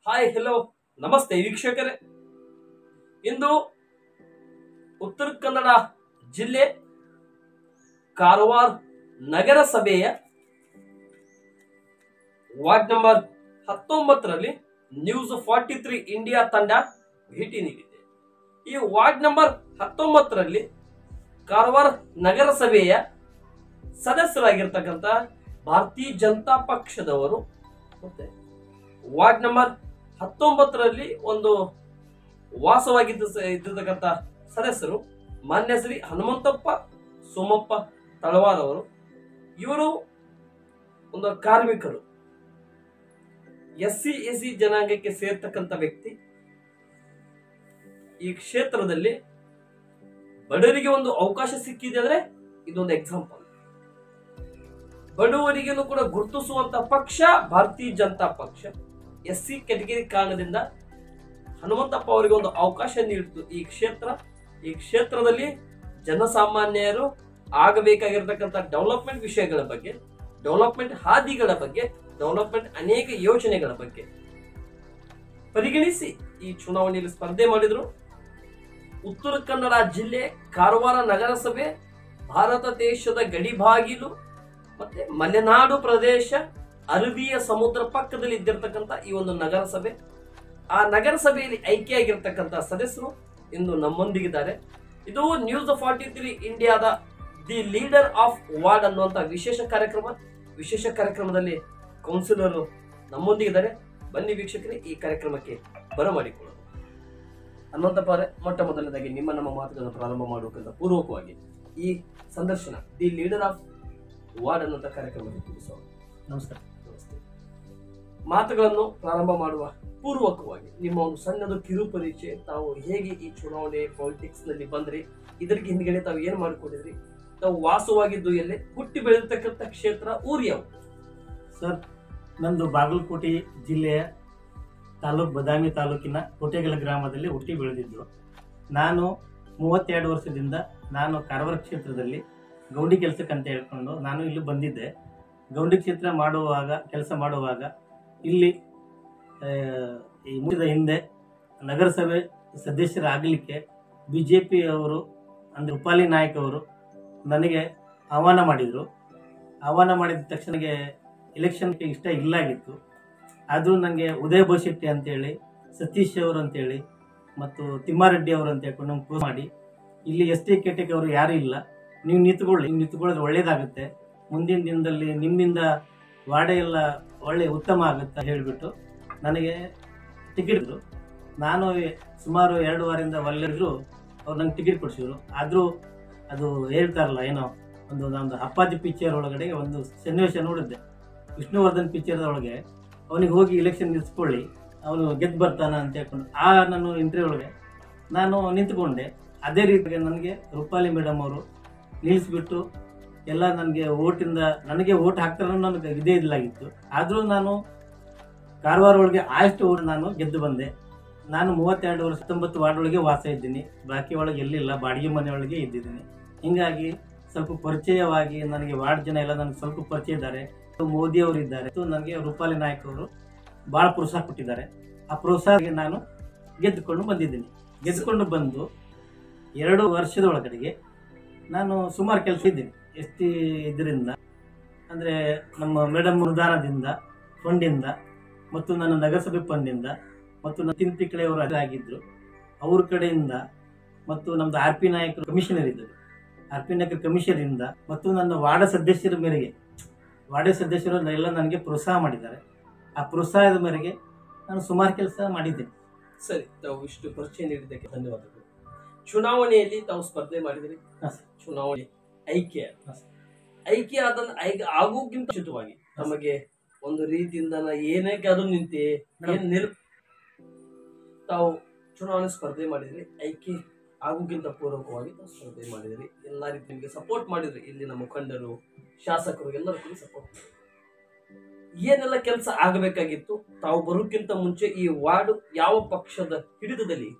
Hi hello ನಮಸ್ತೆ ವೀಕ್ಷಕರೇ ಇಂದು ಉತ್ತರ ಕನ್ನಡ ಜಿಲ್ಲೆ ಕಾರವಾರ ನಗರಸಭೆಯ ವಾರ್ಡ್ ನಂಬರ್ ಹತ್ತೊಂಬತ್ತರಲ್ಲಿ ನ್ಯೂಸ್ ಫಾರ್ಟಿ ತ್ರೀ ಇಂಡಿಯಾ ತಂಡ ಭೇಟಿ ನೀಡಿದೆ ಈ ವಾರ್ಡ್ ನಂಬರ್ ಹತ್ತೊಂಬತ್ತರಲ್ಲಿ ಕಾರವಾರ ನಗರಸಭೆಯ ಸದಸ್ಯರಾಗಿರ್ತಕ್ಕಂಥ ಭಾರತೀಯ ಜನತಾ ಪಕ್ಷದವರು ಮತ್ತೆ ವಾರ್ಡ್ ನಂಬರ್ ಹತ್ತೊಂಬತ್ತರಲ್ಲಿ ಒಂದು ವಾಸವಾಗಿದ್ದ ಸ- ಇದ್ದಿರ್ತಕ್ಕಂಥ ಸದಸ್ಯರು ಮಾನ್ಯ ಶ್ರೀ ಹನುಮಂತಪ್ಪ ಸೋಮಪ್ಪ ತಳವಾರ್ ಅವರು ಇವರು ಒಂದು ಕಾರ್ಮಿಕರು ಎಸ್ ಸಿ ಎಸ್ ಸಿ ಜನಾಂಗಕ್ಕೆ ಸೇರ್ತಕ್ಕಂಥ ವ್ಯಕ್ತಿ ಈ ಕ್ಷೇತ್ರದಲ್ಲಿ ಬಡವರಿಗೆ ಒಂದು ಅವಕಾಶ ಸಿಕ್ಕಿದೆ ಅಂದ್ರೆ ಇದೊಂದು ಎಕ್ಸಾಂಪಲ್ ಬಡವರಿಗೂ ಕೂಡ ಗುರುತಿಸುವಂತ ಪಕ್ಷ ಭಾರತೀಯ ಜನತಾ ಪಕ್ಷ ಎಸ್ ಸಿ ಕೆಟಗರಿ ಕಾರಣದಿಂದ ಹನುಮಂತಪ್ಪ ಅವರಿಗೆ ಒಂದು ಅವಕಾಶ ನೀಡಿತು ಈ ಕ್ಷೇತ್ರ ಈ ಕ್ಷೇತ್ರದಲ್ಲಿ ಜನಸಾಮಾನ್ಯರು ಆಗಬೇಕಾಗಿರ್ತಕ್ಕಂಥ ಡೆವಲಪ್ಮೆಂಟ್ ವಿಷಯಗಳ ಬಗ್ಗೆ ಡೆವಲಪ್ಮೆಂಟ್ ಹಾದಿಗಳ ಬಗ್ಗೆ ಡೆವಲಪ್ಮೆಂಟ್ ಅನೇಕ ಯೋಜನೆಗಳ ಬಗ್ಗೆ ಪರಿಗಣಿಸಿ ಈ ಚುನಾವಣೆಯಲ್ಲಿ ಸ್ಪರ್ಧೆ ಮಾಡಿದ್ರು ಉತ್ತರ ಕನ್ನಡ ಜಿಲ್ಲೆ ಕಾರವಾರ ನಗರಸಭೆ ಭಾರತ ದೇಶದ ಗಡಿಬಾಗಿಲು ಮತ್ತೆ ಮಲೆನಾಡು ಪ್ರದೇಶ ಅರಬಿಯ ಸಮುದ್ರ ಪಕ್ಕದಲ್ಲಿ ಇದ್ದಿರ್ತಕ್ಕಂಥ ಈ ಒಂದು ನಗರಸಭೆ ಆ ನಗರಸಭೆಯಲ್ಲಿ ಆಯ್ಕೆಯಾಗಿರ್ತಕ್ಕಂಥ ಸದಸ್ಯರು ಇಂದು ನಮ್ಮೊಂದಿಗಿದ್ದಾರೆ ಇದು ನ್ಯೂಸ್ ಫಾರ್ಟಿ ತ್ರೀ ಇಂಡಿಯಾದ ದಿ ಲೀಡರ್ ಆಫ್ ವಾರ್ಡ್ ಅನ್ನುವಂಥ ವಿಶೇಷ ಕಾರ್ಯಕ್ರಮ ವಿಶೇಷ ಕಾರ್ಯಕ್ರಮದಲ್ಲಿ ಕೌನ್ಸಿಲರ್ ನಮ್ಮೊಂದಿಗಿದ್ದಾರೆ ಬನ್ನಿ ವೀಕ್ಷಕರೇ ಈ ಕಾರ್ಯಕ್ರಮಕ್ಕೆ ಬರಮಾಡಿಕೊಳ್ಳೋಣ ಹನುಮಂತಪ್ಪ ಅವರೇ ಮೊಟ್ಟ ಮೊದಲನೇದಾಗಿ ನಿಮ್ಮ ನಮ್ಮ ಮಾತುಗಳನ್ನು ಪ್ರಾರಂಭ ಮಾಡುವುದಕ್ಕಿಂತ ಪೂರ್ವಕವಾಗಿ ಈ ಸಂದರ್ಶನ ದಿ ಲೀಡರ್ ಆಫ್ ವಾರ್ಡ್ ಅನ್ನುವಂಥ ಕಾರ್ಯಕ್ರಮಕ್ಕೆ ತಿಳಿಸೋಣ ನಮಸ್ಕಾರ ನಮಸ್ತೆ ಮಾತುಗಳನ್ನು ಪ್ರಾರಂಭ ಮಾಡುವ ಪೂರ್ವಕವಾಗಿ ನಿಮ್ಮ ಒಂದು ಸಣ್ಣದು ಕಿರು ಪರಿಚಯ ತಾವು ಹೇಗೆ ಈ ಚುನಾವಣೆ ಪಾಲಿಟಿಕ್ಸ್ ನಲ್ಲಿ ಬಂದ್ರಿ ಇದಕ್ಕೆ ಹಿಂದ್ಗಡೆ ತಾವು ಏನ್ ಮಾಡ್ಕೊಂಡಿದ್ರಿ ತಾವು ವಾಸವಾಗಿದ್ದು ಎಲ್ಲೇ ಹುಟ್ಟಿ ಬೆಳೆದಿರ್ತಕ್ಕಂಥ ಕ್ಷೇತ್ರ ಊರು ಯಾವುದು ಸರ್ ನಂದು ಬಾಗಲಕೋಟೆ ಜಿಲ್ಲೆಯ ತಾಲೂಕ್ ಬದಾಮಿ ತಾಲೂಕಿನ ಕೋಟೆಗಲ ಗ್ರಾಮದಲ್ಲಿ ಹುಟ್ಟಿ ಬೆಳೆದಿದ್ದು ನಾನು ಮೂವತ್ತೆರಡು ವರ್ಷದಿಂದ ನಾನು ಕಾರವಾರ ಕ್ಷೇತ್ರದಲ್ಲಿ ಗೌಂಡಿ ಕೆಲಸಕ್ಕೆ ಅಂತ ಹೇಳ್ಕೊಂಡು ನಾನು ಇಲ್ಲಿ ಬಂದಿದ್ದೆ ಗೌಂಡಿ ಕ್ಷೇತ್ರ ಮಾಡುವಾಗ ಕೆಲಸ ಮಾಡುವಾಗ ಇಲ್ಲಿ ಆ, ಈ ಮುಗಿದ ಹಿಂದೆ ನಗರಸಭೆ ಸದಸ್ಯರಾಗಲಿಕ್ಕೆ ಬಿ ಜೆ ಪಿಯವರು ಅಂದರೆ ರೂಪಾಲಿ ನಾಯಕ್ ಅವರು ನನಗೆ ಆಹ್ವಾನ ಮಾಡಿದರು ಆಹ್ವಾನ ಮಾಡಿದ ತಕ್ಷಣಕ್ಕೆ ಎಲೆಕ್ಷನ್ಗೆ ಇಷ್ಟ ಇಲ್ಲ ಆಗಿತ್ತು ಆದರೂ ನನಗೆ ಉದಯ ಬೋಶೆಟ್ಟಿ ಅಂತೇಳಿ ಸತೀಶ್ ಅವರು ಅಂತೇಳಿ ಮತ್ತು ತಿಮ್ಮಾರೆಡ್ಡಿ ಅವರು ಅಂತ ಹೇಳ್ಕೊಂಡು ನಮ್ಗೆ ಫೋನ್ ಮಾಡಿ ಇಲ್ಲಿ ಎಸ್ ಟಿ ಕೆಟೆಗೆ ಅವರು ಯಾರೂ ಇಲ್ಲ ನೀವು ನಿಂತ್ಕೊಳ್ಳಿ ನೀವು ನಿಂತ್ಕೊಳ್ಳೋದು ಒಳ್ಳೇದಾಗುತ್ತೆ ಮುಂದಿನ ದಿನದಲ್ಲಿ ನಿಮ್ಮಿಂದ ವಾಡೆ ಎಲ್ಲ ಒಳ್ಳೆ ಉತ್ತಮ ಆಗುತ್ತೆ ಹೇಳಿಬಿಟ್ಟು ನನಗೆ ಟಿಕೆಟ್ ಇದ್ರು ನಾನು ಸುಮಾರು ಎರಡು ವಾರದಿಂದ ಒಳ್ಳೆದ್ರು ಅವ್ರು ನಂಗೆ ಟಿಕೆಟ್ ಕೊಡಿಸಿದ್ರು ಆದರೂ ಅದು ಹೇಳ್ತಾರಲ್ಲ ಏನೋ ಒಂದು ನಮ್ಮದು ಅಪ್ಪಾಜಿ ಪಿಕ್ಚರ್ ಒಳಗಡೆ ಒಂದು ಸನ್ನಿವೇಶ ನೋಡಿದ್ದೆ ವಿಷ್ಣುವರ್ಧನ್ ಪಿಕ್ಚರ್ ಒಳಗೆ ಅವನಿಗೆ ಹೋಗಿ ಇಲೆಕ್ಷನ್ ನಿಲ್ಸ್ಕೊಳ್ಳಿ ಅವನು ಗೆದ್ದು ಬರ್ತಾನ ಅಂತ ಹೇಳ್ಕೊಂಡು ಆ ನಾನು ಇಂಟರ್ವ್ಯೂ ಒಳಗೆ ನಾನು ನಿಂತ್ಕೊಂಡೆ ಅದೇ ರೀತಿಗೆ ನನಗೆ ರೂಪಾಲಿ ಮೇಡಮ್ ಅವರು ನಿಲ್ಲಿಸ್ಬಿಟ್ಟು ಎಲ್ಲ ನನಗೆ ಓಟಿಂದ ನನಗೆ ಓಟ್ ಹಾಕ್ತಾರ ನನಗೆ ಇದೇ ಇದ್ಲಾಗಿತ್ತು ಆದರೂ ನಾನು ಕಾರವಾರ ಒಳಗೆ ಆಯಷ್ಟು ಓಟ್ ನಾನು ಗೆದ್ದು ಬಂದೆ ನಾನು ಮೂವತ್ತೆರಡು ವರ್ಷ ಹತ್ತೊಂಬತ್ತು ವಾರ್ಡ್ ಒಳಗೆ ವಾಸ ಇದ್ದೀನಿ ಬಾಕಿ ಒಳಗೆ ಎಲ್ಲಿಲ್ಲ ಬಾಡಿಗೆ ಮನೆ ಒಳಗೆ ಇದ್ದಿದ್ದೀನಿ ಹಿಂಗಾಗಿ ಸ್ವಲ್ಪ ಪರಿಚಯವಾಗಿ ನನಗೆ ವಾರ್ಡ್ ಜನ ಎಲ್ಲ ನನಗೆ ಸ್ವಲ್ಪ ಪರಿಚಯ ಇದ್ದಾರೆ ಮೋದಿ ಅವರು ಇದ್ದಾರೆ ಮತ್ತು ನನಗೆ ರೂಪಾಲಿ ನಾಯಕ್ ಅವರು ಭಾಳ ಪ್ರೋತ್ಸಾಹ ಕೊಟ್ಟಿದ್ದಾರೆ ಆ ಪ್ರೋತ್ಸಾಹಕ್ಕೆ ನಾನು ಗೆದ್ದುಕೊಂಡು ಬಂದಿದ್ದೀನಿ ಗೆದ್ದುಕೊಂಡು ಬಂದು ಎರಡು ವರ್ಷದ ಒಳಗಡೆಗೆ ನಾನು ಸುಮಾರು ಕೆಲಸ ಇದ್ದೀನಿ ಎಸ್ ಟಿ ಇದರಿಂದ ಅಂದರೆ ನಮ್ಮ ಮೇಡಮ್ ಅನುದಾನದಿಂದ ಫಂಡಿಂದ ಮತ್ತು ನನ್ನ ನಗರಸಭೆ ಫಂಡಿಂದ ಮತ್ತು ನನ್ನ ತಿಂತಿಕಳೆಯವರು ಆಗಿದ್ದರು ಅವ್ರ ಕಡೆಯಿಂದ ಮತ್ತು ನಮ್ಮದು ಆರ್ ಪಿ ನಾಯಕರು ಕಮಿಷನರ್ ಇದ್ದರು ಆರ್ ಪಿ ನಾಯಕರ ಕಮಿಷನರಿಂದ ಮತ್ತು ನನ್ನ ವಾರ್ಡ ಸದಸ್ಯರ ಮೇರೆಗೆ ವಾರ್ಡ ಸದಸ್ಯರು ಎಲ್ಲ ನನಗೆ ಪ್ರೋತ್ಸಾಹ ಮಾಡಿದ್ದಾರೆ ಆ ಪ್ರೋತ್ಸಾಹದ ಮೇರೆಗೆ ನಾನು ಸುಮಾರು ಕೆಲಸ ಮಾಡಿದ್ದೇನೆ ಸರಿ ತಾವು ಇಷ್ಟು ಪರಿಚಯ ನೀಡಿದ್ದಕ್ಕೆ ಧನ್ಯವಾದಗಳು ಚುನಾವಣೆಯಲ್ಲಿ ತಾವು ಸ್ಪರ್ಧೆ ಮಾಡಿದ್ರಿ ಹಾಂ ಸರ್ ಚುನಾವಣೆ ಐಕ್ಯ ಹಾಂ ಸರ್. ಐಕ್ಯ ಆದ ಐಕ್ಯ ಆಗೋಕ್ಕಿಂತ ಮುಂಚಿತವಾಗಿ ತಮಗೆ ಒಂದು ರೀತಿಯಿಂದ ನಾ ಏನಕ್ಕೆ ಅದು ನಿಂತೆ ಏನ್ ನಿಲ್ ತಾವು ಚುನಾವಣೆ ಸ್ಪರ್ಧೆ ಮಾಡಿದ್ರಿ ಐಕ್ಯ ಆಗೋಕ್ಕಿಂತ ಪೂರ್ವಕವಾಗಿ ತಾವು ಸ್ಪರ್ಧೆ ಮಾಡಿದ್ರಿ ಎಲ್ಲ ರೀತಿ ನಿಮಗೆ ಸಪೋರ್ಟ್ ಮಾಡಿದ್ರಿ ಇಲ್ಲಿನ ಮುಖಂಡರು ಶಾಸಕರು ಎಲ್ಲರೂ ಕೂಡ ಸಪೋರ್ಟ್ ಮಾಡಿದ್ರು ಏನೆಲ್ಲ ಕೆಲಸ ಆಗಬೇಕಾಗಿತ್ತು ತಾವು ಬರೋಕ್ಕಿಂತ ಮುಂಚೆ ಈ ವಾರ್ಡ್ ಯಾವ ಪಕ್ಷದ ಹಿಡಿತದಲ್ಲಿ